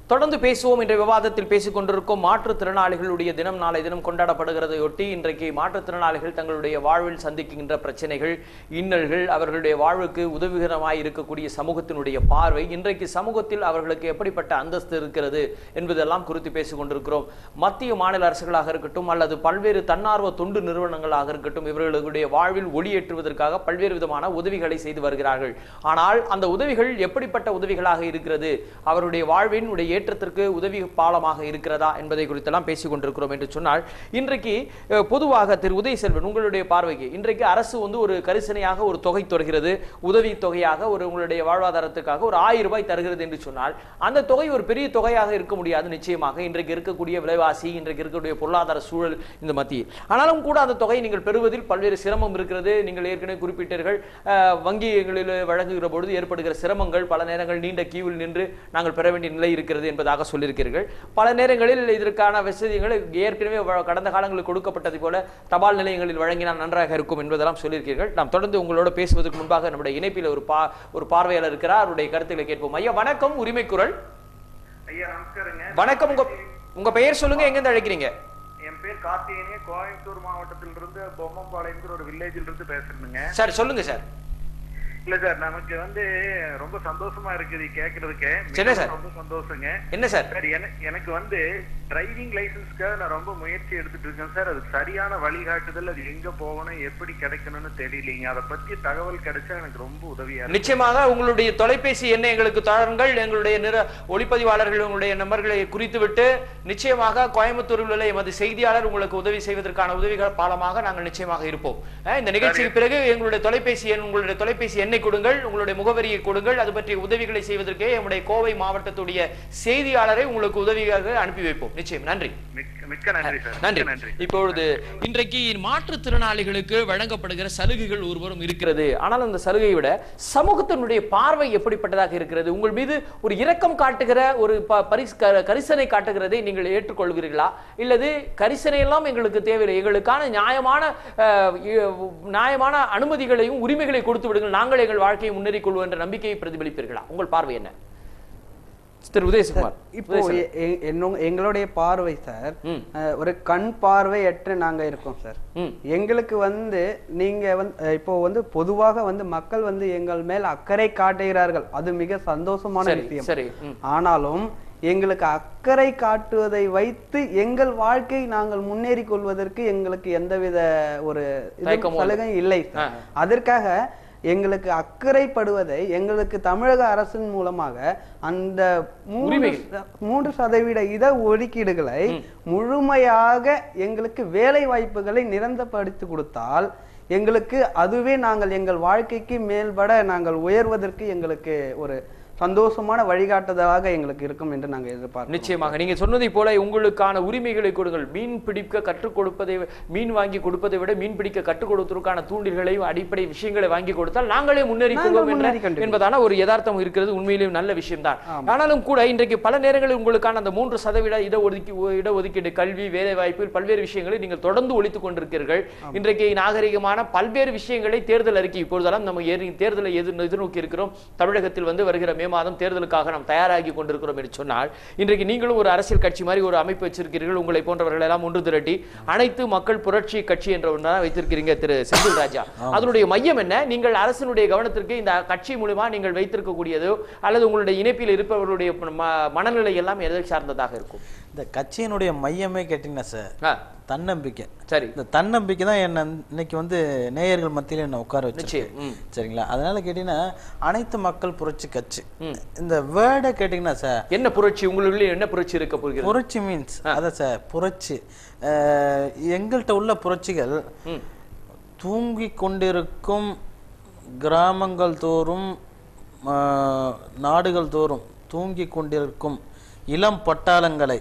தொடர்ந்து பேசுவோம் என்ற விவாதத்தில் பேசிக் கொண்டிருக்கும் மாற்றுத்திறனாளிகளுடைய தினம் நாளை தினம் கொண்டாடப்படுகிறதையொட்டி இன்றைக்கு மாற்றுத்திறனாளிகள் தங்களுடைய வாழ்வில் சந்திக்கின்ற பிரச்சனைகள் இன்னல்கள் அவர்களுடைய வாழ்வுக்கு உதவிகரமாய் இருக்கக்கூடிய சமூகத்தினுடைய பார்வை இன்றைக்கு சமூகத்தில் அவர்களுக்கு எப்படிப்பட்ட அந்தஸ்து இருக்கிறது என்பதெல்லாம் குறித்து பேசிக் கொண்டிருக்கிறோம் மத்திய மாநில அரசுகளாக இருக்கட்டும் அல்லது பல்வேறு தன்னார்வ தொண்டு நிறுவனங்களாக இருக்கட்டும் இவர்களுடைய வாழ்வில் ஒளியேற்றுவதற்காக பல்வேறு விதமான உதவிகளை செய்து வருகிறார்கள் ஆனால் அந்த உதவிகள் எப்படிப்பட்ட உதவிகளாக இருக்கிறது அவருடைய வாழ்வின் உடைய ஏற்றத்திற்கு உதவி பாலமாக இருக்கிறதா என்பதை குறித்தெல்லாம் பேசிக் கொண்டிருக்கிறோம் என்று சொன்னால் இன்றைக்கு அஹ், பொதுவாக திரு உதய செல்வன் உங்களுடைய பார்வைக்கு இன்றைக்கு அரசு வந்து ஒரு கரிசனையாக ஒரு தொகை தருகிறது உதவி தொகையாக ஒரு உங்களுடைய வாழ்வாதாரத்துக்காக ஒரு ஆயிரம் ரூபாய் தருகிறது என்று சொன்னால் அந்த தொகை ஒரு பெரிய தொகையாக இருக்க முடியாது நிச்சயமாக இன்றைக்கு இருக்கக்கூடிய விலைவாசி இன்றைக்கு இருக்கக்கூடிய பொருளாதார சூழல் இந்த மத்தியில் ஆனாலும் கூட அந்த தொகையை நீங்கள் பெறுவதில் பல்வேறு சிரமம் இருக்கிறது நீங்கள் ஏற்கனவே குறிப்பிட்டீர்கள் அஹ், வங்கிகளில் வழங்குகிற பொழுது ஏற்படுகிற சிரமங்கள் பல நேரங்கள் நீண்ட கியூவில் நின்று நாங்கள் பெற வேண்டிய நிலை இருக்கிறது என்பதாக சொல்லியிருக்கிறீர்கள் பல நேரங்களில் இதற்கான வசதிகள் ஏற்கனவே வ- கடந்த காலங்களில் கொடுக்கப்பட்டது போல தபால் நிலையங்களில் வழங்கினால் நன்றாக இருக்கும் என்பதெல்லாம் சொல்லியிருக்கிறீர்கள் நாம் தொடர்ந்து உங்களோட பேசுவதற்கு முன்பாக நம்முடைய இணைப்பில் ஒரு பா ஒரு பார்வையாளர் இருக்கிறார் அவருடைய கருத்துக்களை கேட்போம் ஐயா வணக்கம் உரிமை குரல் ஐயா நமஸ்காரங்க வணக்கம் உங்க உங்க பெயர் சொல்லுங்க எங்கிருந்து அழைக்கிறீங்க என் பேர் கார்த்திகேயன் கோயம்புத்தூர் மாவட்டத்திலிருந்து பொம்மம்பாளையங்கிற ஒரு வில்லேஜ்ல இருந்து பேசுறேங்க சார் சொல்லுங்க சார் இல்ல சார் நமக்கு வந்து ரொம்ப சந்தோஷமா இருக்குது கேக்குறதுக்கு சரி சார். ரொம்ப சந்தோஷங்க என்ன சார் சார் என- எனக்கு வந்து டிரைவிங் லைசன்ஸ்க்காக நான் ரொம்ப முயற்சி எடுத்துட்டு இருக்கேன் சார் அதுக்கு சரியான வழிகாட்டுதல் அது எங்க போகணும் எப்படி கிடைக்கணும்னு தெரியலீங்க அதை பத்தி தகவல் கிடைச்சா எனக்கு ரொம்ப உதவியா இருக்கு நிச்சயமாக உங்களுடைய தொலைபேசி எண்ணை எங்களுக்கு தாருங்கள் எங்களுடைய நிற ஒளிப்பதிவாளர்கள் உங்களுடைய நம்பர்களை குறித்து விட்டு நிச்சயமாக கோயம்புத்தூரில் உள்ள எமது செய்தியாளர் உங்களுக்கு உதவி செய்வதற்கான உதவிகள் பாலமாக நாங்கள் நிச்சயமாக இருப்போம் அஹ் இந்த நிகழ்ச்சிக்கு பிறகு எங்களுடைய தொலைபேசி எண் உங்களுடைய தொலைபேசி எண்ணை கொடுங்கள் உங்களுடைய முகவரியை கொடுங்கள் அது பற்றிய உதவிகளை செய்வதற்கே நம்முடைய கோவை மாவட்டத்துடைய செய்தியாளரை உங்களுக்கு உதவியாக அனுப்பி வைப்போம் நிச்சயம் நன்றி மிக்க மிக்க நன்றி சார் நன்றி மிக்க நன்றி இப்பொழுது இன்றைக்கு மாற்றுத்திறனாளிகளுக்கு வழங்கப்படுகிற சலுகைகள் ஒருவரும் இருக்கிறது ஆனால் அந்த சலுகையை விட சமூகத்தினுடைய பார்வை எப்படிப்பட்டதாக இருக்கிறது உங்கள் மீது ஒரு இரக்கம் காட்டுகிற ஒரு ப- பரிசு க- கரிசனை காட்டுகிறதை நீங்கள் ஏற்றுக்கொள்கிறீர்களா இல்லது கரிசனை எல்லாம் எங்களுக்கு தேவையில்லை எங்களுக்கான நியாயமான அஹ், இ- நியாயமான அனுமதிகளையும் உரிமைகளை கொடுத்து விடுங்கள் நாங்கள் எங்கள் வாழ்க்கையை முன்னேறிக் கொள்வோம் என்ற நம்பிக்கையை பிரதிபலிப்பீர்களா உங்கள் பார்வை என்ன திரு உதயசுகுமார் இப்போ எ- எ- என்னும் எங்களுடைய பார்வை சார் ம். அஹ், ஒரு கண் பார்வையற்ற நாங்க இருக்கோம் சார் ம் எங்களுக்கு வந்து நீங்க வந்து அஹ், இப்போ வந்து பொதுவாக வந்து மக்கள் வந்து எங்கள் மேல் அக்கறை காட்டுகிறார்கள் அது மிக சந்தோஷமான சரி விஷயம் சரி ம் ஆனாலும் எங்களுக்கு அக்கறை காட்டுவதை வைத்து எங்கள் வாழ்க்கை நாங்கள் முன்னேறி கொள்வதற்கு எங்களுக்கு எந்தவித ஒரு இதுவும் தயக்கமும் இல்லை. சலுகையும் இல்லை ஆ. சார். அதற்காக எங்களுக்கு அக்கறைப்படுவதை எங்களுக்கு தமிழக அரசின் மூலமாக அந்த மூன்று உரிமைகள். ச- மூன்று சதவீத இட ஒதுக்கீடுகளை முழுமையாக எங்களுக்கு வேலை வாய்ப்புகளை நிரந்தரப்படுத்தி கொடுத்தால் எங்களுக்கு அதுவே நாங்கள் எங்கள் வாழ்க்கைக்கு மேல்பட நாங்கள் உயர்வதற்கு எங்களுக்கு ஒரு சந்தோஷமான வழிகாட்டுதலாக எங்களுக்கு இருக்கும் என்று நாங்கள் எதிர்பார்க்கிறோம் நிச்சயமாக நீங்க சொன்னதை போல உங்களுக்கான உரிமைகளை கொடுங்கள் மீன் பிடிக்க கற்றுக் கொடுப்பதை வி- மீன் வாங்கி கொடுப்பதை விட மீன் பிடிக்க கற்றுக் கொடுப்பதற்கான தூண்டில்களையும் அடிப்படை விஷயங்களை வாங்கி கொடுத்தால் நாங்களே முன்னேறி நாங்கள் கொள்வோம் முன்னேறி என்ற கொண்டிருக்கிறோம். என்பதான ஒரு யதார்த்தம் இருக்கிறது உண்மையிலேயும் நல்ல விஷயம்தான் ஆனாலும் கூட இன்றைக்கு பல நேரங்களில் உங்களுக்கான அந்த மூன்று சதவீத இட ஒதுக்கி இடஒதுக்கீடு கல்வி வேலை வாய்ப்பில் பல்வேறு விஷயங்களை நீங்கள் தொடர்ந்து ஒழித்துக் கொண்டிருக்கிறீர்கள் இன்றைக்கு நாகரிகமான பல்வேறு விஷயங்களை தேர்தல் அறிக்கை இப்பொழுதெல்லாம் நம்ம ஏறி- தேர்தலை எதிர் எதிர்நோக்கி இருக்கிறோம் தமிழகத்தில் வந்து வருகிற மே மாதம் தேர்தலுக்காக நாம் தயாராகி கொண்டிருக்கிறோம் என்று சொன்னால் இன்றைக்கு நீங்களும் ஒரு அரசியல் கட்சி மாதிரி ஒரு அமைப்பு வச்சிருக்கிறீர்கள் உங்களை போன்றவர்கள் எல்லாம் ஒன்று திரட்டி அனைத்து மக்கள் புரட்சி கட்சி என்ற ஒன்றா வைத்திருக்கிறீங்க திரு செந்தில் ராஜா அதனுடைய மையம் என்ன நீங்கள் அரசினுடைய கவனத்திற்கு இந்த கட்சி மூலமா நீங்கள் வைத்திருக்கக்கூடியதோ அல்லது உங்களுடைய இணைப்பில் இருப்பவர்களுடைய ம- மனநிலை எல்லாம் எதை சார்ந்ததாக இருக்கும் இந்த கட்சியினுடைய மையமே கேட்டிங்கன்னா சார் ஆ, தன்னம்பிக்கை சரி இந்த தன்னம்பிக்கை தான் என்ன இன்னைக்கு வந்து நேயர்கள் மத்தியில் என்ன உட்கார வச்சு நிச்சயம் ம். சரிங்களா அதனால கேட்டீங்கன்னா அனைத்து மக்கள் புரட்சி கட்சி இந்த வேர்டை கேட்டிங்கன்னா சார் என்ன புரட்சி உங்களுக்குள்ள என்ன புரட்சி இருக்க போகிறது புரட்சி மீன்ஸ் அதான் சார் புரட்சி அஹ், எங்கள்கிட்ட உள்ள புரட்சிகள் ம். தூங்கி கொண்டிருக்கும் கிராமங்கள் தோறும் அஹ், நாடுகள் தோறும் தூங்கி கொண்டிருக்கும் இளம் பட்டாளங்களை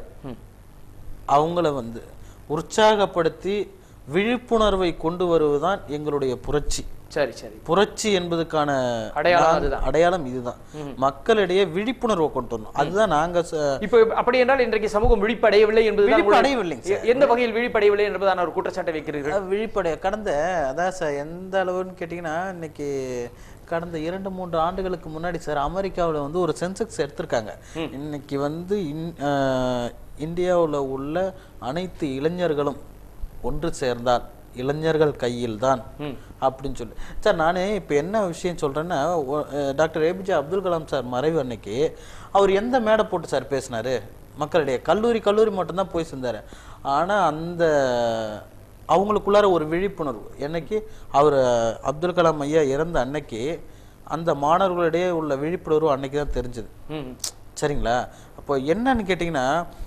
அவங்கள வந்து உற்சாகப்படுத்தி விழிப்புணர்வை கொண்டு வருவதுதான் எங்களுடைய புரட்சி சரி சரி புரட்சி என்பதுக்கான அடையாளம் நாங்க- அதுதான். அடையாளம் இதுதான் மக்களிடையே விழிப்புணர்வை கொண்டு வரணும் அதுதான் நாங்க ச- இப்போ அப்படி என்றால் இன்றைக்கு சமூகம் விழிப்படையவில்லை என்பது விழிப்படையவில்லைங்க சார். எந்த வகையில் விழிப்படையவில்லை என்பதான ஒரு குற்றச்சாட்டை வைக்கிறீர்கள் அஹ் விழிப்படைய கடந்த அதான் சார் எந்த அளவுன்னு கேட்டிங்கன்னா இன்னைக்கு கடந்த இரண்டு மூன்று ஆண்டுகளுக்கு முன்னாடி சார் அமெரிக்காவுல வந்து ஒரு சென்செக்ஸ் எடுத்திருக்காங்க இன்னைக்கு வந்து இன் இந்தியாவில் உள்ள அனைத்து இளைஞர்களும் ஒன்று சேர்ந்தால் இளைஞர்கள் கையில் தான் அப்படின்னு சொல்லி சார் நானே இப்போ என்ன விஷயம் சொல்றேன்னா ஒ- அஹ் doctor APJ Abdul Kalam sir மறைவு அன்னைக்கு அவர் எந்த மேடை போட்டு சார் பேசினாரு மக்களிடையே கல்லூரி கல்லூரி மட்டும்தான் போய் சேர்ந்தாரு ஆனா அந்த அவங்களுக்குள்ளார ஒரு விழிப்புணர்வு என்னைக்கு அவர் அப்துல் கலாம் ஐயா இறந்த அன்னைக்கு அந்த மாணவர்களிடையே உள்ள விழிப்புணர்வு அன்னைக்கு தான் தெரிஞ்சது ம் சரிங்களா அப்போ என்னன்னு கேட்டிங்கன்னா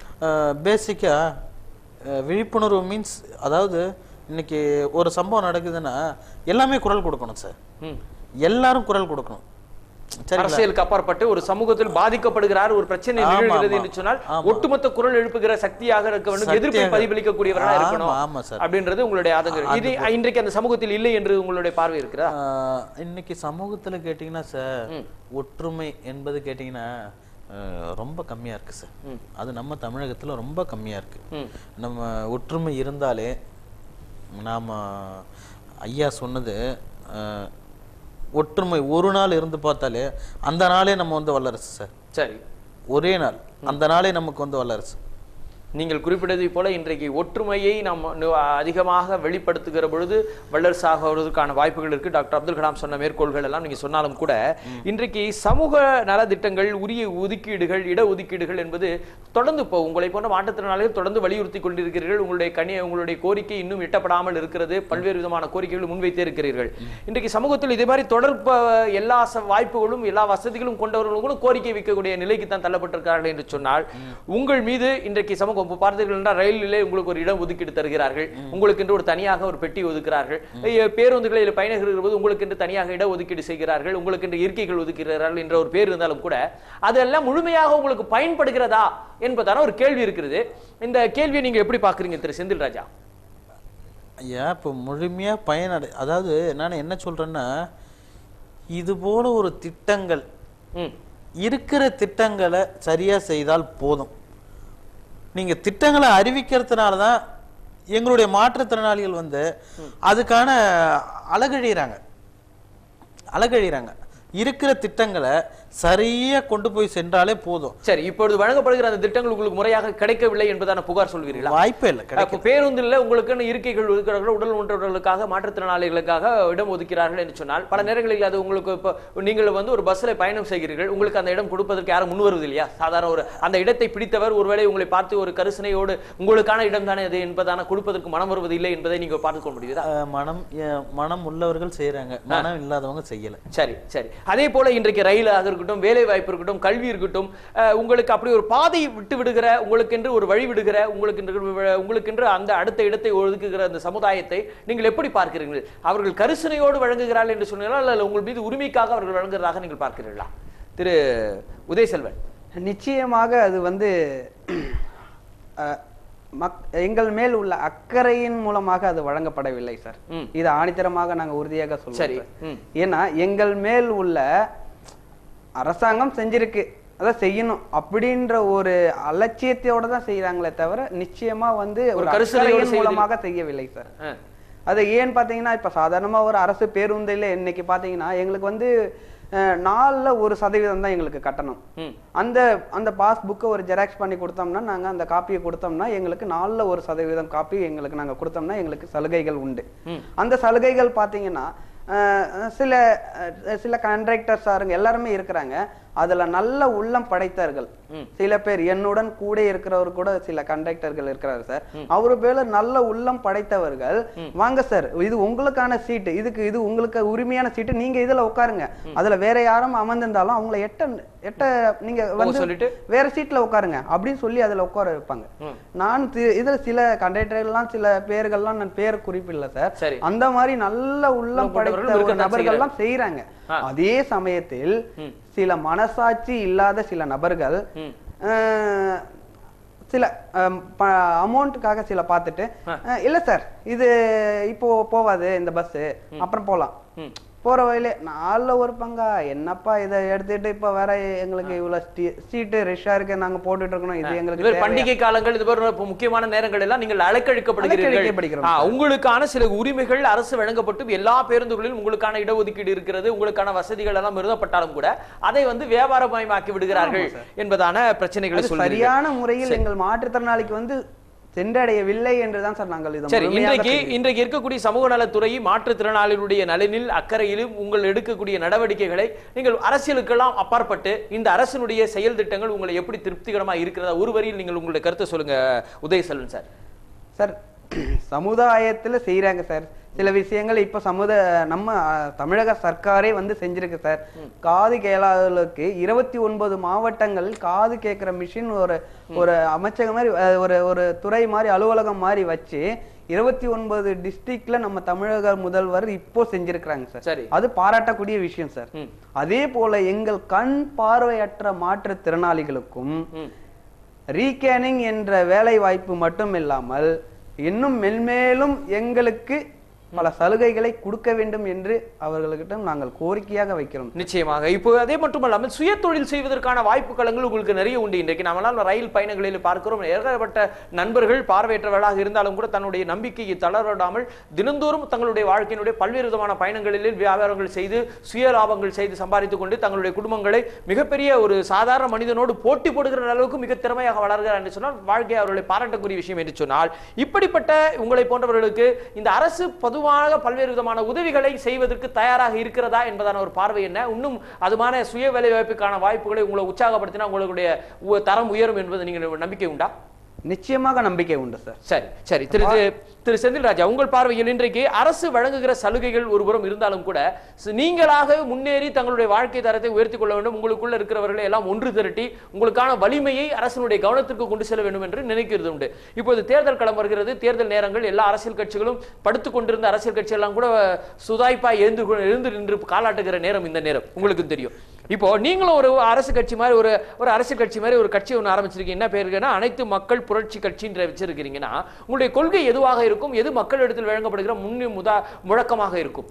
பேசிக்காக விழிப்புணர்வு மீன்ஸ் அதாவது இன்னைக்கு ஒரு சம்பவம் நடக்குதுன்னா எல்லாமே குரல் கொடுக்கணும் சார் ம் எல்லாரும் குரல் கொடுக்கணும் சரிங்களா அரசியலுக்கு அப்பாற்பட்டு ஒரு சமூகத்தில் பாதிக்கப்படுகிறார் ஒரு பிரச்சனை ஆமா, நிகழ்கிறது ஆமா. என்று சொன்னால் ஆமா. ஒட்டுமொத்த குரல் எழுப்புகிற சக்தியாக இருக்க வேண்டும் எதிர்ப்பை சக்தியாக. பதிலளிக்கக்கூடியவராக ஆமா, இருக்கணும் ஆமா சார். அப்படின்றது உங்களுடைய ஆதங்கம் இது இன்றைக்கு அந்த சமூகத்தில் இல்லை என்று உங்களுடைய பார்வை இருக்கிறதா ஆஹ் இன்னைக்கு சமூகத்துல கேட்டிங்கன்னா சார் ஒற்றுமை என்பது கேட்டிங்கன்னா ஆஹ் ரொம்ப கம்மியா இருக்கு சார் அது நம்ம தமிழகத்துல ரொம்ப கம்மியா இருக்கு ம். நம்ம ஒற்றுமை இருந்தாலே நாம ஐயா சொன்னது ஆஹ் ஒற்றுமை ஒரு நாள் இருந்து பார்த்தாலே அந்த நாளே நம்ம வந்து வல்லரசு சார் சரி ஒரே நாள் அந்த நாளே நமக்கு வந்து வல்லரசு நீங்கள் குறிப்பிட்டதை போல இன்றைக்கு ஒற்றுமையை நாம் நு- அதிகமாக வெளிப்படுத்துகிற பொழுது வல்லரசாக வருவதற்கான வாய்ப்புகள் இருக்கு டாக்டர் அப்துல் கலாம் சொன்ன மேற்கோள்கள் எல்லாம் நீங்க சொன்னாலும் கூட இன்றைக்கு சமூக நலத்திட்டங்கள் உரிய ஒதுக்கீடுகள் இட ஒதுக்கீடுகள் என்பது தொடர்ந்து இப்போ உங்களை போன்ற மாற்றுத்திறனாளிகள் தொடர்ந்து வலியுறுத்தி கொண்டிருக்கிறீர்கள் உங்களுடைய கனி உங்களுடைய கோரிக்கை இன்னும் எட்டப்படாமல் இருக்கிறது பல்வேறு விதமான கோரிக்கைகள் முன்வைத்தே இருக்கிறீர்கள் இன்றைக்கு சமூகத்தில் இதே மாதிரி தொடர்ப எல்லா ச- வாய்ப்புகளும் எல்லா வசதிகளும் கொண்டவர்களும் கூட கோரிக்கை வைக்கக்கூடிய நிலைக்கு தான் தள்ளப்பட்டிருக்கிறார்கள் என்று சொன்னால் உங்கள் மீது இன்றைக்கு சமூகம் இப்போ பார்த்தீர்கள் என்றால் ரயிலிலே உங்களுக்கு ஒரு இடம் ஒதுக்கீடு தருகிறார்கள் உங்களுக்கு என்று ஒரு தனியாக ஒரு பெட்டி ஒதுக்கிறார்கள் ஐய, பேருந்துகளில் பயணிகள் போது உங்களுக்கு என்று தனியாக இட ஒதுக்கீடு செய்கிறார்கள் உங்களுக்கு என்று இருக்கைகள் ஒதுக்கிறார்கள் என்ற ஒரு பேர் இருந்தாலும் கூட அதெல்லாம் முழுமையாக உங்களுக்கு பயன்படுகிறதா என்பதான ஒரு கேள்வி இருக்கிறது இந்த கேள்வியை நீங்க எப்படி பார்க்குறீங்க திரு செந்தில் ராஜா ஐயா இப்போ முழுமையா பயனடை அதாவது நான் என்ன சொல்றேன்னா இது போல ஒரு திட்டங்கள் ம் இருக்கிற திட்டங்களை சரியா செய்தால் போதும் நீங்க திட்டங்களை அறிவிக்கிறதுனால தான் எங்களுடைய மாற்றுத்திறனாளிகள் வந்து அதுக்கான அழகழிறாங்க அழகழிறாங்க இருக்கிற திட்டங்களை சரியா கொண்டு போய் சென்றாலே போதும் சரி இப்பொழுது வழங்கப்படுகிற அந்த திட்டங்கள் உங்களுக்கு முறையாக கிடைக்கவில்லை என்பதான புகார் சொல்வீர்களா வாய்ப்பே இல்லை கிடைக்க அப்போ பேருந்தில் உங்களுக்குன்னு இருக்கைகள் ஒதுக்கிறார்கள் உடல் ஊன்றவர்களுக்காக மாற்றுத்திறனாளிகளுக்காக இடம் ஒதுக்கிறார்கள் என்று சொன்னால் பல நேரங்களில் அது உங்களுக்கு இப்போ நீங்கள் வந்து ஒரு பஸ்ஸில் பயணம் செய்கிறீர்கள் உங்களுக்கு அந்த இடம் கொடுப்பதற்கு யாரும் முன் வருவது இல்லையா சாதாரண ஒரு அந்த இடத்தை பிடித்தவர் ஒருவேளை உங்களை பார்த்து ஒரு கரிசனையோடு உங்களுக்கான இடம் தானே அது என்பதான கொடுப்பதற்கு மனம் வருவது இல்லை என்பதை நீங்கள் பார்த்துக் கொள்ள முடியுதா அஹ், மனம் அஹ், மனம் உள்ளவர்கள் செய்யறாங்க மனம் இல்லாதவங்க செய்யல சரி சரி அதே போல இன்றைக்கு ரயிலாக இருக்கட்டும் வேலை வாய்ப்பு இருக்கட்டும் கல்வி இருக்கட்டும் அஹ், உங்களுக்கு அப்படி ஒரு பாதை விட்டு விடுகிற உங்களுக்கென்று ஒரு வழி விடுகிற உங்களுக்கு உங்களுக்கென்று அந்த அடுத்த இடத்தை ஒதுக்குகிற அந்த சமுதாயத்தை நீங்கள் எப்படி பார்க்கிறீர்கள் அவர்கள் கரிசனையோடு வழங்குகிறார்கள் என்று சொன்னீங்களா அல்ல உங்கள் மீது உரிமைக்காக அவர்கள் வழங்குகிறதாக நீங்கள் பார்க்கிறீர்களா திரு உதயசெல்வன் நிச்சயமாக அது வந்து அஹ், மக் எங்கள் மேல் உள்ள அக்கறையின் மூலமாக அது வழங்கப்படவில்லை சார் ம். இது ஆணித்தரமாக நாங்க உறுதியாக சரி சொல்லுவோம் ம் ஏன்னா எங்கள் மேல் உள்ள அரசாங்கம் செஞ்சிருக்கு அதான் செய்யணும் அப்படின்ற ஒரு அலட்சியத்தோட தான் செய்யறாங்களே தவிர நிச்சயமா வந்து ஒரு ஒரு கரிசனையோடு அக்கறையின் செய்வதில்லை. மூலமாக செய்யவில்லை சார் அஹ், அது ஏன்னு பார்த்தீங்கன்னா இப்போ சாதாரணமாக ஒரு அரசு பேருந்தில் இன்னைக்கு பார்த்தீங்கன்னா எங்களுக்கு வந்து அஹ், நாலுல ஒரு சதவீதம் தான் எங்களுக்கு கட்டணம் ம் அந்த அந்த பாஸ் புக்கை ஒரு ஜெராக்ஸ் பண்ணி கொடுத்தோம்னா நாங்கள் அந்த காப்பியை கொடுத்தோம்னா எங்களுக்கு நாலில் ஒரு சதவீதம் காப்பி எங்களுக்கு நாங்கள் கொடுத்தோம்னா எங்களுக்கு சலுகைகள் உண்டு ம். அந்த சலுகைகள் பார்த்தீங்கன்னா அஹ், சில அஹ், சில கண்ட்ராக்டர் சாருங்க எல்லாருமே இருக்கிறாங்க அதுல நல்ல உள்ளம் படைத்தவர்கள் ம். சில பேர் என்னுடன் கூட இருக்கிறவர் கூட சில கண்டக்டர்கள் இருக்கிறாரு சார் அவரு பேர்ல நல்ல உள்ளம் படைத்தவர்கள் வாங்க சார் இது உங்களுக்கான சீட்டு இதுக்கு இது உங்களுக்கு உரிமையான சீட்டு நீங்க இதுல உட்காருங்க அதுல வேற யாரும் அமர்ந்திருந்தாலும் அவங்கள எட்ட எட்ட நீங்க வந்து சொல்லிட்டு? வேற சீட்ல உட்காருங்க அப்படின்னு சொல்லி அதுல உட்கார வைப்பாங்க ம். நான் தி- இதுல சில கண்டக்டர்கள்லாம் சில பேர்கள்லாம் நான் பேர் குறிப்பிடல சார் சரி அந்த மாதிரி நல்ல உள்ளம் உள்ளம் படைத்த கொண்டவர்கள் ஒரு இருக்கத்தான் நபர்கள்லாம் செய்யறாங்க ஆ. அதே சமயத்தில் ம். சில மனசாட்சி இல்லாத சில நபர்கள் ம் அஹ், சில அமௌண்ட்டுக்காக சில பார்த்துட்டு ஆ. அஹ், இல்ல சார் இது இப்போ போவாது இந்த பஸ் அப்புறம் போலாம் ம் போற வழியில நாலுல ஒரு பங்கா என்னப்பா இதை எடுத்துட்டு இப்ப வேற எங்களுக்கு இவ்வளவு ஸ்டீ- சீட்டு ரெஷ்ஷா இருக்கு நாங்க போட்டுட்டு இருக்கணும் இது எங்களுக்கு இவர் தேவையா? பண்டிகை காலங்கள் இது போன்ற இப்ப முக்கியமான நேரங்கள் எல்லாம் நீங்கள் அலைக்கழிக்கப்படுகிறீர்கள் அலைக்கழிக்கப்படுகிறோம் ஆ, உங்களுக்கான சில உரிமைகள் அரசு வழங்கப்பட்டு எல்லா பேருந்துகளிலும் உங்களுக்கான இடஒதுக்கீடு இருக்கிறது உங்களுக்கான வசதிகள் எல்லாம் நிறுவப்பட்டாலும் கூட அதை வந்து வியாபாரமயமாக்கி விடுகிறார்கள் என்பதான பிரச்சனைகளை அது சொல்கிறீர்கள் சரியான முறையில் எங்கள் மாற்றுத்திறனாளிக்கு வந்து சென்றடையவில்லை என்றுதான் சார் நாங்கள் இதை சரி முழுமையாக இன்றைக்கு சொல்லி- இன்றைக்கு இருக்கக்கூடிய சமூக நலத்துறை மாற்றுத்திறனாளிகளுடைய நலனில் அக்கறையிலும் உங்கள் எடுக்கக்கூடிய நடவடிக்கைகளை நீங்கள் அரசியலுக்கெல்லாம் அப்பாற்பட்டு இந்த அரசினுடைய செயல் திட்டங்கள் உங்களை எப்படி திருப்திகரமா இருக்கிறதா ஒரு வரியில் நீங்கள் உங்களுடைய கருத்தை சொல்லுங்க உதயசெல்வன் சார் சார் சமுதாயத்துல செய்யறாங்க சார் சில விஷயங்கள் இப்ப சமுத நம்ம அஹ், தமிழக சர்க்காரே வந்து செஞ்சிருக்கு சார் காது கேளாதவர்களுக்கு இருபத்தி ஒன்பது மாவட்டங்களில் காது கேட்கிற மிஷின் ஒரு ஒரு அமைச்சகம் மாதிரி அஹ், ஒரு ஒரு துறை மாதிரி அலுவலகம் மாதிரி வச்சு இருபத்தி ஒன்பது டிஸ்ட்ரிக்ட்ல நம்ம தமிழக முதல்வர் இப்போ செஞ்சிருக்கிறாங்க சார் சரி அது பாராட்டக்கூடிய விஷயம் சார் ம். அதே போல எங்கள் கண் பார்வையற்ற மாற்றுத்திறனாளிகளுக்கும் ம். ரீகேனிங் என்ற வேலை வாய்ப்பு மட்டும் இல்லாமல் இன்னும் மென்மேலும் எங்களுக்கு பல சலுகைகளை கொடுக்க வேண்டும் என்று அவர்களுக்கிட்ட நாங்கள் கோரிக்கையாக வைக்கிறோம் நிச்சயமாக இப்போ அதே மட்டுமல்லாமல் சுய தொழில் செய்வதற்கான வாய்ப்பு களங்கள் உங்களுக்கு நிறைய உண்டு இன்றைக்கு நம்மளால் ரயில் பயணங்களில் பார்க்கிறோம் ஏகப்பட்ட நண்பர்கள் பார்வையற்றவர்களாக இருந்தாலும் கூட தன்னுடைய நம்பிக்கையை தளரவிடாமல் தினந்தோறும் தங்களுடைய வாழ்க்கையினுடைய பல்வேறு விதமான பயணங்களில் வியாபாரங்கள் செய்து சுய லாபங்கள் செய்து சம்பாதித்துக் கொண்டு தங்களுடைய குடும்பங்களை மிகப்பெரிய ஒரு சாதாரண மனிதனோடு போட்டி போடுகிற அளவுக்கு மிக திறமையாக வளர்கிறார் என்று சொன்னால் வாழ்க்கை அவர்களை பாராட்டக்கூடிய விஷயம் என்று சொன்னால் இப்படிப்பட்ட உங்களை போன்றவர்களுக்கு இந்த அரசு பொதுவாக பல்வேறு விதமான உதவிகளை செய்வதற்கு தயாராக இருக்கிறதா என்பதான ஒரு பார்வை என்ன இன்னும் அதுமான சுய வேலை வாய்ப்புக்கான வாய்ப்புகளை உங்களை உற்சாகப்படுத்தினா உங்களுடைய உ- தரம் உயரும் என்பது நீங்கள் நம்பிக்கை உண்டா நிச்சயமாக நம்பிக்கை உண்டு சார் சரி சரி திரு திரு- திரு செந்தில் ராஜா உங்கள் பார்வையில் இன்றைக்கு அரசு வழங்குகிற சலுகைகள் ஒருபுறம் இருந்தாலும் கூட ஸ்- நீங்களாக முன்னேறி தங்களுடைய வாழ்க்கை தரத்தை உயர்த்தி கொள்ள வேண்டும் உங்களுக்குள்ள இருக்கிறவர்களை எல்லாம் ஒன்று திரட்டி உங்களுக்கான வலிமையை அரசினுடைய கவனத்திற்கு கொண்டு செல்ல வேண்டும் என்று நினைக்கிறது உண்டு இப்போது தேர்தல் களம் வருகிறது தேர்தல் நேரங்கள் எல்லா அரசியல் கட்சிகளும் படுத்துக் கொண்டிருந்த அரசியல் கட்சி எல்லாம் கூட சுதாய்ப்பா எழுந்து கொ- எழுந்து நின்று காலாட்டுகிற நேரம் இந்த நேரம் உங்களுக்கு தெரியும் இப்போ நீங்களும் ஒரு அரசு கட்சி மாதிரி ஒரு ஒரு அரசியல் கட்சி மாதிரி ஒரு கட்சி ஒன்று ஆரம்பிச்சிருக்கீங்க என்ன பேர் இருக்குன்னா அனைத்து மக்கள் புரட்சி கட்சின்ற வச்சிருக்கிறீங்கன்னா உங்களுடைய கொள்கை எதுவாக இருக்கும் எது மக்களிடத்தில் வழங்கப்படுகிற முன்னு முதா முழக்கமாக இருக்கும்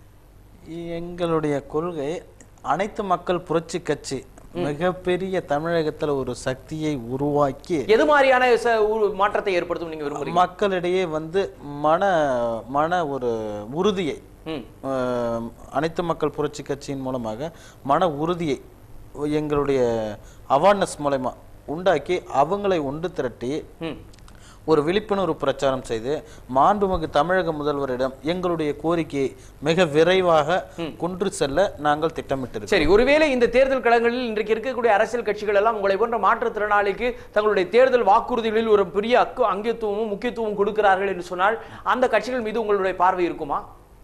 எங்களுடைய கொள்கை அனைத்து மக்கள் புரட்சி கட்சி மிகப்பெரிய தமிழகத்துல ஒரு சக்தியை உருவாக்கி எது மாதிரியான ச- ஒரு மாற்றத்தை ஏற்படுத்தும் நீங்க விரும்புறீங்க மக்களிடையே வந்து மன மன ஒரு உறுதியை ம். அஹ், அனைத்து மக்கள் புரட்சி கட்சியின் மூலமாக மன உறுதியை எங்களுடைய அவேர்னஸ் மூலமா உண்டாக்கி அவங்களை ஒன்று திரட்டி ம். ஒரு விழிப்புணர்வு பிரச்சாரம் செய்து மாண்புமிகு தமிழக முதல்வரிடம் எங்களுடைய கோரிக்கையை மிக விரைவாக கொண்டு செல்ல நாங்கள் திட்டமிட்டிருக்கிறோம் சரி ஒருவேளை இந்த தேர்தல் களங்களில் இன்றைக்கு இருக்கக்கூடிய அரசியல் கட்சிகள் எல்லாம் உங்களை போன்ற மாற்றுத்திறனாளிக்கு தங்களுடைய தேர்தல் வாக்குறுதிகளில் ஒரு பெரிய அக்கு அங்கத்துவமும் முக்கியத்துவம் கொடுக்கிறார்கள் என்று சொன்னால் அந்த கட்சிகள் மீது உங்களுடைய பார்வை இருக்குமா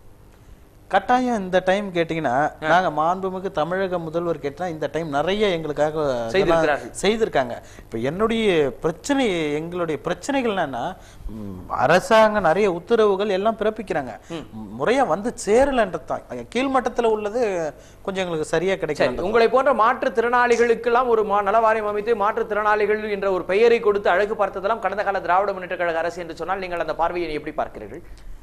கட்டாயம் இந்த டைம் கேட்டீங்கன்னா நாங்க மாண்புமிகு தமிழக முதல்வர் கேட்டா இந்த டைம் நிறைய எங்களுக்காக செய்திருக்கிறார்கள். செய்திருக்காங்க இப்ப என்னுடைய பிரச்சனை எங்களுடைய பிரச்சனைகள் என்னன்னா ம், அரசாங்கம் நிறைய உத்தரவுகள் எல்லாம் பிறப்பிக்கிறாங்க முறையா வந்து சேரலன்றதான் கீழ்மட்டத்துல உள்ளது கொஞ்சம் எங்களுக்கு சரியா சரி கிடைக்கல உங்களை போன்ற மாற்றுத்திறனாளிகளுக்கெல்லாம் ஒரு மா- நலவாரியம் அமைத்து மாற்றுத்திறனாளிகள் என்ற ஒரு பெயரை கொடுத்து அழகு பார்த்ததெல்லாம் கடந்த கால திராவிட முன்னேற்ற கழக அரசு என்று சொன்னால் நீங்கள் அந்த பார்வையை எப்படி பார்க்கிறீர்கள்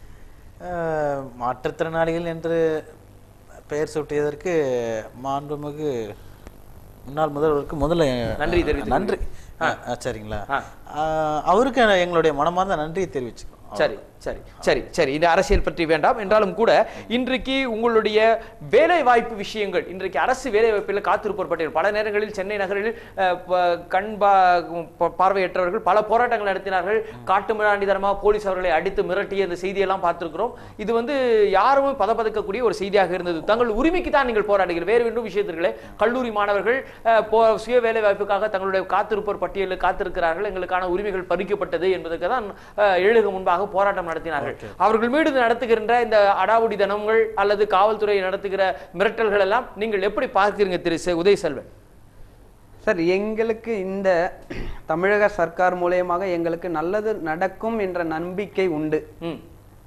அஹ், மாற்றுத்திறனாளிகள் என்று பெயர் சூட்டியதற்கு மாண்புமிகு முன்னாள் முதல்வருக்கு முதல்ல நன்றி தெரிவித்துக் நன்றி அஹ், அஹ், சரிங்களா ஆ. அஹ், அவருக்கு எங்களுடைய மனமார்ந்த நன்றியை தெரிவிச்சுக்கிறோம் சரி சரி சரி சரி இந்த அரசியல் பற்றி வேண்டாம் என்றாலும் கூட இன்றைக்கு உங்களுடைய வேலை வாய்ப்பு விஷயங்கள் இன்றைக்கு அரசு வேலை வாய்ப்பில் காத்திருப்போர் பட்டியல் பல நேரங்களில் சென்னை நகரில் அஹ், ப- கண் பா- ப- பார்வையற்றவர்கள் பல போராட்டங்கள் நடத்தினார்கள் காட்டு மிராண்டிதனமாக போலீஸ் அவர்களை அடித்து மிரட்டிய இந்த செய்தியெல்லாம் பார்த்திருக்கிறோம் இது வந்து யாருமே பதப்பதக்கக்கூடிய ஒரு செய்தியாக இருந்தது தங்கள் உரிமைக்கு தான் நீங்கள் போராடுகிறீர்கள் வேறு இன்னும் விஷயத்திற்களே கல்லூரி மாணவர்கள் அஹ், போ- சுய வேலை வாய்ப்புக்காக தங்களுடைய காத்திருப்போர் பட்டியலில் காத்திருக்கிறார்கள் எங்களுக்கான உரிமைகள் பறிக்கப்பட்டது என்பதற்கு தான் அஹ், எழுக முன்பாக போராட்டம் நடத்தினார்கள் அவர்கள் மீது நடத்துகின்ற இந்த அடாவுடி தனங்கள் அல்லது காவல்துறை நடத்துகிற மிரட்டல்கள் எல்லாம் நீங்கள் எப்படி பார்க்கிறீங்க திரு செ- உதயசெல்வன் சார் எங்களுக்கு இந்த தமிழக சர்க்கார் மூலியமாக எங்களுக்கு நல்லது நடக்கும் என்ற நம்பிக்கை உண்டு ம்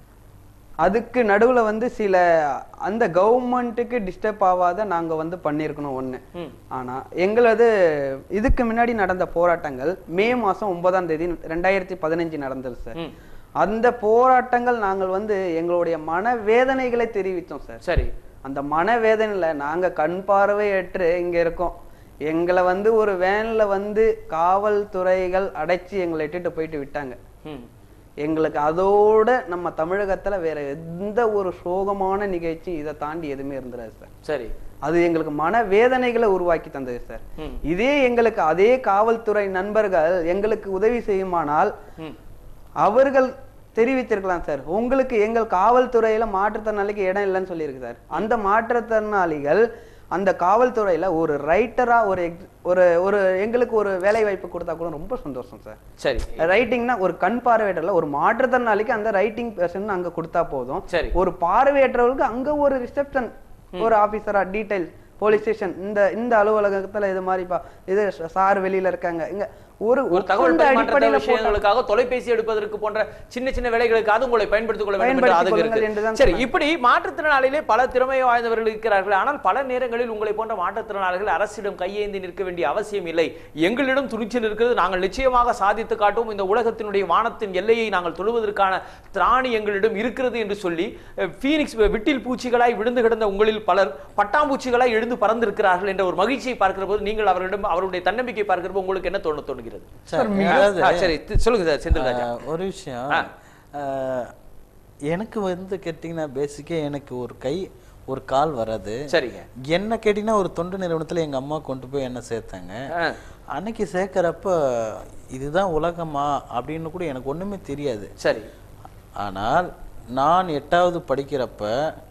அதுக்கு நடுவுல வந்து சில அந்த கவர்மெண்ட்டுக்கு டிஸ்டர்ப் ஆகாத நாங்க வந்து பண்ணியிருக்கணும் ஒண்ணு ம். ஆனா எங்களது இதுக்கு முன்னாடி நடந்த போராட்டங்கள் மே மாசம் ஒன்பதாம் தேதி ரெண்டாயிரத்தி பதினஞ்சு நடந்தது சார் ம். அந்த போராட்டங்கள் நாங்கள் வந்து எங்களுடைய மன வேதனைகளை தெரிவித்தோம் சார் சரி அந்த மனவேதனையில நாங்க கண் பார்வையற்று இங்க இருக்கோம் எங்களை வந்து ஒரு வேன்ல வந்து காவல்துறைகள் அடைச்சி எங்களை இட்டுட்டு போயிட்டு விட்டாங்க ம். எங்களுக்கு அதோட நம்ம தமிழகத்துல வேற எந்த ஒரு சோகமான நிகழ்ச்சி இதை தாண்டி எதுவுமே இருந்துடாது சார் சரி அது எங்களுக்கு மன வேதனைகளை உருவாக்கி தந்தது சார் ம். இதே எங்களுக்கு அதே காவல்துறை நண்பர்கள் எங்களுக்கு உதவி செய்யுமானால் ம். அவர்கள் தெரிவித்திருக்கலாம் சார் உங்களுக்கு எங்கள் காவல்துறையில மாற்றுத்திறனாளிக்கு இடம் இல்லைன்னு சொல்லியிருக்கு சார் அந்த மாற்றுத்திறனாளிகள் அந்த காவல்துறையில ஒரு ரைட்டரா ஒரு ex- ஒரு ஒரு எங்களுக்கு ஒரு வேலை வாய்ப்பு கொடுத்தா கூட ரொம்ப சந்தோஷம் சார் சரி ரைட்டிங்னா ஒரு கண் பார்வையற்றல ஒரு மாற்றுத்திறனாளிக்கு அந்த ரைட்டிங் பர்சன் அங்க கொடுத்தா போதும் சரி. ஒரு பார்வையற்றவர்களுக்கு அங்க ஒரு ரிசப்ஷன் ஒரு ஆபீசரா டீடைல் போலீஸ் ஸ்டேஷன் இந்த இந்த அலுவலகத்துல இது மாதிரி பா இது சார் வெளியில இருக்காங்க இங்க ஒரு ஒரு தகவல் ஒப்பந்த பரிமாற்ற அடிப்படையில போட்டா விஷயங்களுக்காக தொலைபேசி எடுப்பதற்கு போன்ற சின்ன சின்ன வேலைகளுக்காக உங்களை பயன்படுத்திக் கொள்ள வேண்டும் என்று பயன்படுத்திக் அதுக்கு கொள்ளுங்கள் இருக்கு என்றுதான் சரி சொன்னேன். இப்படி மாற்றுத்திறனாளியிலே பல திறமை வாய்ந்தவர்கள் இருக்கிறார்கள் ஆனால் பல நேரங்களில் உங்களை போன்ற மாற்றுத்திறனாளிகள் அரசிடம் கையேந்தி நிற்க வேண்டிய அவசியம் இல்லை எங்களிடம் துணிச்சல் இருக்கிறது நாங்கள் நிச்சயமாக சாதித்து காட்டுவோம் இந்த உலகத்தினுடைய வானத்தின் எல்லையை நாங்கள் தொழுவதற்கான திராணி எங்களிடம் இருக்கிறது என்று சொல்லி அஹ், பீனிக்ஸ் விட்டில் பூச்சிகளாய் விழுந்து கிடந்த உங்களில் பலர் பட்டாம்பூச்சிகளாய் எழுந்து பறந்திருக்கிறார்கள் என்ற ஒரு மகிழ்ச்சியை பார்க்கிற போது நீங்கள் அவர்களிடம் அவருடைய தன்னம்பிக்கை பார்க்கிற போது உங்களுக்கு என்ன தோண தோணுகிறது சார் அதாவது ஆ, சரி தி- சொல்லுங்க சார் செந்தில் ராஜா ஆஹ், ஒரு விஷயம் ஆ. ஆஹ், எனக்கு வந்து கேட்டிங்கன்னா பேசிக்கே எனக்கு ஒரு கை ஒரு கால் வராது சரிங்க என்ன கேட்டிங்கன்னா ஒரு தொண்டு நிறுவனத்துல எங்க அம்மா கொண்டு போய் என்ன சேர்த்தாங்க ஆ. அன்னைக்கு சேர்க்கறப்ப இதுதான் உலகமா அப்படின்னு கூட எனக்கு ஒண்ணுமே தெரியாது சரி ஆனால் நான் எட்டாவது படிக்கிறப்ப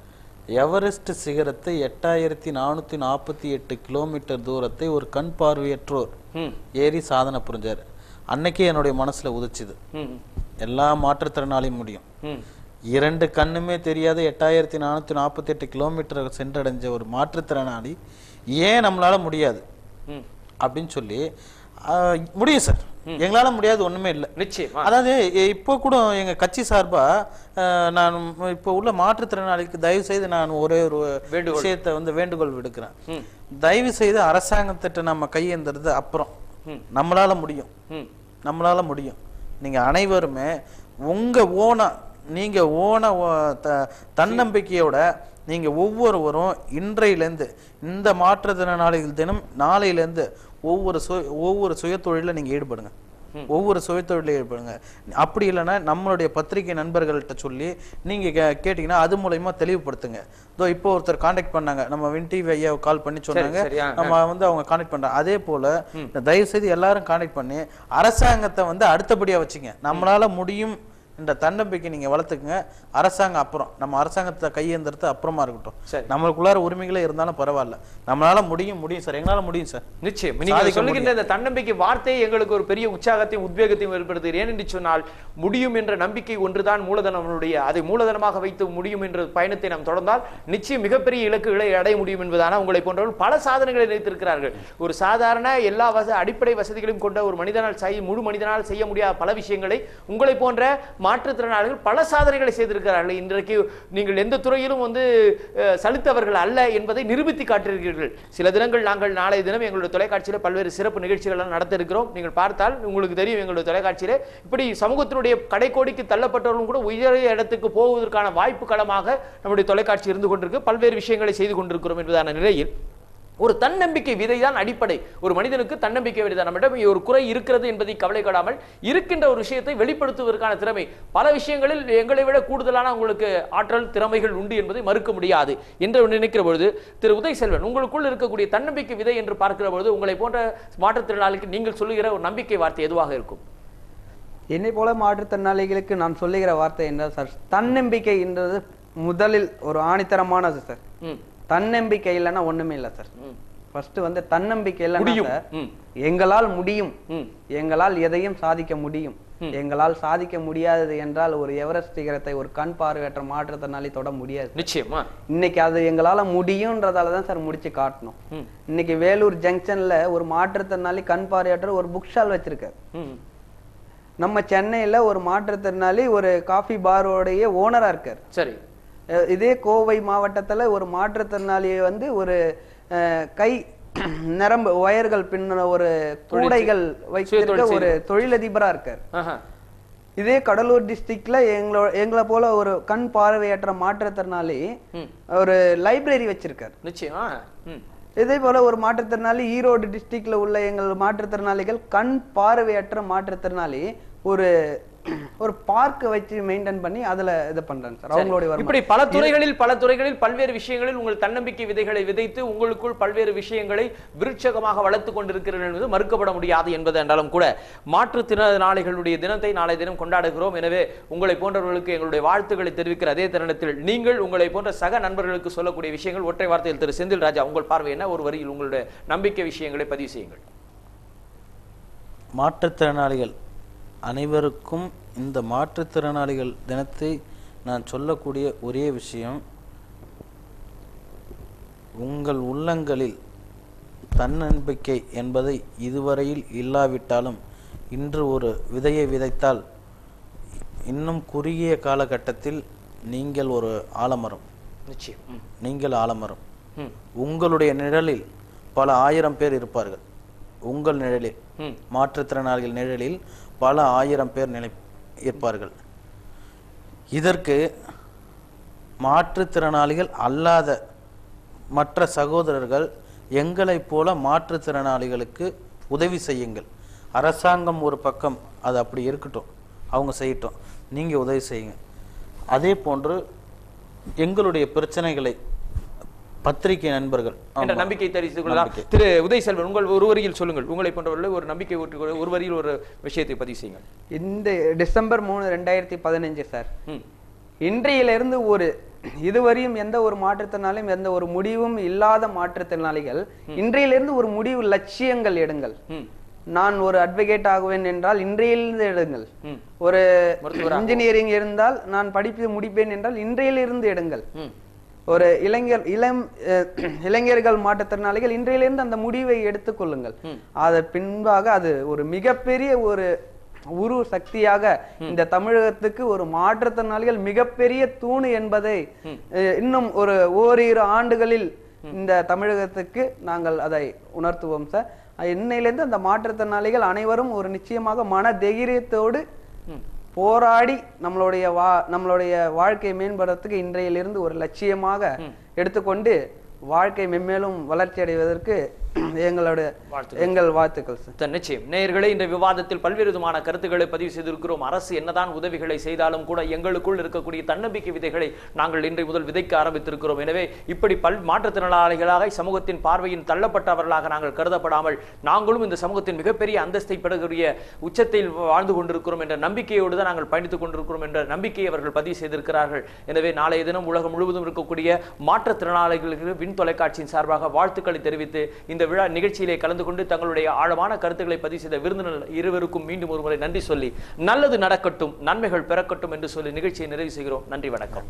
எவரெஸ்ட் சிகரத்தை எட்டாயிரத்தி நானூற்றி நாற்பத்தி எட்டு கிலோமீட்டர் தூரத்தை ஒரு கண் பார்வையற்றோர் ம் ஏறி சாதனை புரிஞ்சார் அன்னைக்கே என்னுடைய மனசுல உதிச்சுது ம் எல்லா மாற்றுத்திறனாலையும் முடியும் ம் இரண்டு கண்ணுமே தெரியாத எட்டாயிரத்தி நானூற்றி நாற்பத்தி எட்டு கிலோமீட்டர் சென்றடைஞ்ச ஒரு மாற்றுத்திறனாளி ஏன் நம்மளால முடியாது ம் அப்படின்னு சொல்லி ஆஹ், முடியும் சார் எங்களால முடியாது ஒண்ணுமே இல்லை நிச்சயமா அதாவது இ- இப்போ கூட எங்க கட்சி சார்பா அஹ், நான் இப்போ உள்ள மாற்றுத்திறனாளிக்கு தயவு செய்து நான் ஒரே ஒரு வேண்டுகோள். விஷயத்தை வந்து வேண்டுகோள் விடுக்கிறேன் ம். தயவு செய்து அரசாங்கத்திட்ட நம்ம கையேந்துறது அப்புறம் ம். நம்மளால முடியும் ம் நம்மளால முடியும் நீங்க அனைவருமே உங்க ஓனா நீங்க ஓன ஓ- த- தன்னம்பிக்கையோட நீங்க ஒவ்வொருவரும் இன்றையிலேருந்து இந்த மாற்றுத்திறனாளிகள் தினம் நாளையிலேருந்து ஒவ்வொரு சுய ஒவ்வொரு சுயதொழில நீங்க ஈடுபடுங்க ஒவ்வொரு சுயதொழில ஈடுபடுங்க அப்படி இல்லைன்னா நம்மளுடைய பத்திரிகை நண்பர்கள்ட்ட சொல்லி நீங்க கே- கேட்டீங்கன்னா அது மூலயமா தெளிவுபடுத்துங்க இதோ இப்போ ஒருத்தர் காண்டாக்ட் பண்ணாங்க நம்ம வின் டிவி ஐயா கால் பண்ணி சொன்னாங்க சரி, ஆ, நம்ம வந்து அவங்க காண்டாக்ட் பண்றாங்க அதே போல தயவு செய்து எல்லாரும் காண்டாக்ட் பண்ணி அரசாங்கத்தை வந்து அடுத்தபடியா வச்சுங்க நம்மளால முடியும் என்ற தன்னம்பிக்கை நீங்க வளர்த்துக்குங்க அரசாங்கம் அப்புறம் நம்ம அரசாங்கத்தை கையேந்திரத்து அப்புறமா இருக்கட்டும் சரி. நம்மளுக்குள்ளார உரிமைகளே இருந்தாலும் பரவாயில்ல நம்மளால முடியும் முடியும் சார் எங்களால முடியும் சார் நிச்சயம் நீங்க சாதிக்க சொல்லுகின்ற இந்த தன்னம்பிக்கை வார்த்தை எங்களுக்கு ஒரு பெரிய உற்சாகத்தையும் உத்வேகத்தையும் ஏற்படுத்துகிறது ஏனென்று சொன்னால் முடியும் என்ற நம்பிக்கை ஒன்றுதான் மூலதனமுடைய அதை மூலதனமாக வைத்து முடியும் என்ற பயணத்தை நாம் தொடர்ந்தால் நிச்சயம் மிகப்பெரிய இலக்குகளை அடைய முடியும் என்பதான உங்களை போன்றவர்கள் பல சாதனைகளை நினைத்திருக்கிறார்கள் ஒரு சாதாரண எல்லா வச அடிப்படை வசதிகளையும் கொண்ட ஒரு மனிதனால் செய்ய முழு மனிதனால் செய்ய முடியாத பல விஷயங்களை உங்களை போன்ற மாற்றுத்திறனாளிகள் பல சாதனைகளை செய்திருக்கிறார்கள் இன்றைக்கு நீங்கள் எந்த துறையிலும் வந்து அஹ், சலித்தவர்கள் அல்ல என்பதை நிரூபித்து காட்டியிருக்கிறீர்கள் சில தினங்கள் நாங்கள் நாளை தினம் எங்களுடைய தொலைக்காட்சியில் பல்வேறு சிறப்பு நிகழ்ச்சிகள் எல்லாம் நடத்த இருக்கிறோம் நீங்கள் பார்த்தால் உங்களுக்கு தெரியும் எங்களுடைய தொலைக்காட்சியில இப்படி சமூகத்தினுடைய கடைக்கோடிக்கு தள்ளப்பட்டவர்களும் கூட உயரிய இடத்துக்கு போவதற்கான வாய்ப்பு களமாக நம்முடைய தொலைக்காட்சி இருந்து கொண்டிருக்கு பல்வேறு விஷயங்களை செய்து கொண்டிருக்கிறோம் என்பதான நிலையில் ஒரு தன்னம்பிக்கை விதைதான் அடிப்படை ஒரு மனிதனுக்கு தன்னம்பிக்கை விதைதான் நம்மிடம் ஒரு குறை இருக்கிறது என்பதை கவலைப்படாமல் இருக்கின்ற ஒரு விஷயத்தை வெளிப்படுத்துவதற்கான திறமை பல விஷயங்களில் எங்களை விட கூடுதலான உங்களுக்கு ஆற்றல் திறமைகள் உண்டு என்பதை மறுக்க முடியாது என்று நினைக்கிற பொழுது திரு உதய் செல்வன் உங்களுக்குள் இருக்கக்கூடிய தன்னம்பிக்கை விதை என்று பார்க்கிற பொழுது உங்களை போன்ற மாற்றுத்திறனாளிக்கு நீங்கள் சொல்லுகிற ஒரு நம்பிக்கை வார்த்தை எதுவாக இருக்கும் என்னை போல மாற்றுத்திறனாளிகளுக்கு நான் சொல்லுகிற வார்த்தை என்ன சார் தன்னம்பிக்கை என்றது முதலில் ஒரு ஆணித்தரமானது சார் ம், தன்னம்பிக்கை இல்லைன்னா ஒண்ணுமே இல்லை சார் ம், ஃபர்ஸ்ட் வந்து தன்னம்பிக்கை இல்லைன்னா முடியும் சார் ம், எங்களால் முடியும் ம், எங்களால் எதையும் சாதிக்க முடியும் எங்களால் சாதிக்க முடியாதது என்றால் ஒரு எவரெஸ்ட் சிகரத்தை ஒரு கண் பார்வையற்ற மாற்றுத்திறனாளி தொட முடியாது நிச்சயமா இன்னைக்கு அது எங்களால முடியும்ன்றதால தான் சார் முடிச்சு காட்டணும் ம், இன்னைக்கு வேலூர் ஜங்ஷன்ல ஒரு மாற்றுத்திறனாளி கண் பார்வையற்ற ஒரு புக் ஸ்டால் வச்சிருக்காரு ம், நம்ம சென்னையில ஒரு மாற்றுத்திறனாளி ஒரு காஃபி பாரோடைய ஓனரா இருக்கார் சரி அஹ் இதே கோவை மாவட்டத்துல ஒரு மாற்றுத்திறனாளியை வந்து ஒரு அஹ், கை நரம்பு ஒயர்கள் பின்ன ஒரு கூடைகள் வைத்திருக்க சுயதொழில் ஒரு தொழிலதிபரா இருக்கார் ஆஹா. இதே கடலூர் டிஸ்ட்ரிக்ட்ல எங்களோ எங்களை போல ஒரு கண் பார்வையற்ற மாற்றுத்திறனாளி ம். ஒரு லைப்ரரி வச்சிருக்காரு நிச்சயமா ம் இதே போல ஒரு மாற்றுத்திறனாளி ஈரோடு டிஸ்ட்ரிக்ட்ல உள்ள எங்கள் மாற்றுத்திறனாளிகள் கண் பார்வையற்ற மாற்றுத்திறனாளி ஒரு ஒரு பார்க் வச்சு மெயின்டைன் பண்ணி அதுல இது பண்றாங்க சார் அவங்களுடைய வருமானம். இப்படி பல துறைகளில் பல துறைகளில் பல்வேறு விஷயங்களில் உங்கள் தன்னம்பிக்கை விதைகளை விதைத்து உங்களுக்குள் பல்வேறு விஷயங்களை விருட்சகமாக வளர்த்து கொண்டிருக்கிறீர்கள் என்பது மறுக்கப்பட முடியாது என்பது என்றாலும் கூட மாற்றுத்திறனாளிகளுடைய தினத்தை நாளை தினம் கொண்டாடுகிறோம் எனவே உங்களை போன்றவர்களுக்கு எங்களுடைய வாழ்த்துக்களை தெரிவிக்கிற அதே தருணத்தில் நீங்கள் உங்களை போன்ற சக நண்பர்களுக்கு சொல்லக்கூடிய விஷயங்கள் ஒற்றை வார்த்தையில் திரு செந்தில் ராஜா உங்கள் பார்வை என்ன ஒரு வரியில் உங்களுடைய நம்பிக்கை விஷயங்களை பதிவு செய்யுங்கள் மாற்றுத்திறனாளிகள் அனைவருக்கும் இந்த மாற்றுத்திறனாளிகள் தினத்தை நான் சொல்லக்கூடிய ஒரே விஷயம் உங்கள் உள்ளங்களில் தன்னம்பிக்கை என்பதை இதுவரையில் இல்லாவிட்டாலும் இன்று ஒரு விதையை விதைத்தால் இன்னும் குறுகிய காலகட்டத்தில் நீங்கள் ஒரு ஆலமரம் நிச்சயம் ம், நீங்கள் ஆலமரம் ம், உங்களுடைய நிழலில் பல ஆயிரம் பேர் இருப்பார்கள் உங்கள் நிழலில் ம். மாற்றுத்திறனாளிகள் நிழலில் பல ஆயிரம் பேர் நிலை இருப்பார்கள் இதற்கு மாற்றுத்திறனாளிகள் அல்லாத மற்ற சகோதரர்கள் எங்களைப் போல மாற்றுத்திறனாளிகளுக்கு உதவி செய்யுங்கள் அரசாங்கம் ஒரு பக்கம் அது அப்படி இருக்கட்டும் அவங்க செய்யட்டும் நீங்க உதவி செய்யுங்க அதே போன்று எங்களுடைய பிரச்சனைகளை பத்திரிகை நண்பர்கள் என்ற ஆமா. நம்பிக்கை தெரிவித்துக் கொள்ளலாம் நம்பிக்கை. திரு உதய் செல்வன் உங்கள் ஒரு வரியில் சொல்லுங்கள் உங்களை போன்றவர்களை ஒரு நம்பிக்கை ஊற்றி ஒரு வரியில் ஒரு விஷயத்தை பதிவு செய்யுங்கள் இந்த டிசம்பர் மூணு ரெண்டாயிரத்தி பதினஞ்சு சார் ம், இன்றையிலிருந்து ஒரு இதுவரையும் எந்த ஒரு மாற்றுத்திறனாலையும் எந்த ஒரு முடிவும் இல்லாத மாற்றுத்திறனாளிகள் இன்றையிலிருந்து ஒரு முடிவு லட்சியங்கள் எடுங்கள் ம், நான் ஒரு அட்வொகேட் ஆகுவேன் என்றால் இன்றையிலிருந்து எடுங்கள் ம், ஒரு மருத்துவராக. இன்ஜினியரிங் இருந்தால் நான் படிப்பு முடிப்பேன் என்றால் இன்றையிலிருந்து எடுங்கள் ம். ஒரு இளைஞர் இளம் அஹ், இளைஞர்கள் மாற்றுத்திறனாளிகள் இன்றையிலிருந்து அந்த முடிவை எடுத்துக்கொள்ளுங்கள் அதன் பின்பாக அது ஒரு மிகப்பெரிய ஒரு உரு சக்தியாக இந்த தமிழகத்துக்கு ஒரு மாற்றுத்திறனாளிகள் மிகப்பெரிய தூணு என்பதை அஹ், இன்னும் ஒரு ஓரிரு ஆண்டுகளில் இந்த தமிழகத்துக்கு நாங்கள் அதை உணர்த்துவோம் சார் இன்னையிலிருந்து அந்த மாற்றுத்திறனாளிகள் அனைவரும் ஒரு நிச்சயமாக மன தைரியத்தோடு போராடி நம்மளுடைய வா நம்மளுடைய வாழ்க்கையை மேம்படுறதுக்கு இன்றையிலிருந்து ஒரு லட்சியமாக எடுத்துக்கொண்டு வாழ்க்கை மென்மேலும் வளர்ச்சி அடைவதற்கு எங்களோட வாழ்த்துக்கள். எங்கள் வாழ்த்துக்கள் சார் த- நிச்சயம் நேயர்களே இந்த விவாதத்தில் பல்வேறு விதமான கருத்துக்களை பதிவு செய்திருக்கிறோம் அரசு என்னதான் உதவிகளை செய்தாலும் கூட எங்களுக்குள் இருக்கக்கூடிய தன்னம்பிக்கை விதைகளை நாங்கள் இன்றை முதல் விதைக்க ஆரம்பித்திருக்கிறோம் எனவே இப்படி பல் மாற்றுத்திறனாளிகளாக சமூகத்தின் பார்வையின் தள்ளப்பட்டவர்களாக நாங்கள் கருதப்படாமல் நாங்களும் இந்த சமூகத்தின் மிகப்பெரிய அந்தஸ்தை பெறக்கூடிய உச்சத்தில் வாழ்ந்து கொண்டிருக்கிறோம் என்ற நம்பிக்கையோடு தான் நாங்கள் பயணித்துக் கொண்டிருக்கிறோம் என்ற நம்பிக்கையை அவர்கள் பதிவு செய்திருக்கிறார்கள் எனவே நாளைய தினம் உலகம் முழுவதும் இருக்கக்கூடிய மாற்றுத்திறனாளிகளுக்கு விண் தொலைக்காட்சியின் சார்பாக வாழ்த்துக்களை தெரிவித்து இந்த விழா நிகழ்ச்சியிலே கலந்து கொண்டு தங்களுடைய ஆழமான கருத்துக்களை பதிவு செய்த விருந்தினர் இருவருக்கும் மீண்டும் ஒருமுறை நன்றி சொல்லி நல்லது நடக்கட்டும் நன்மைகள் பிறக்கட்டும் என்று சொல்லி நிகழ்ச்சியை நிறைவு செய்கிறோம் நன்றி வணக்கம்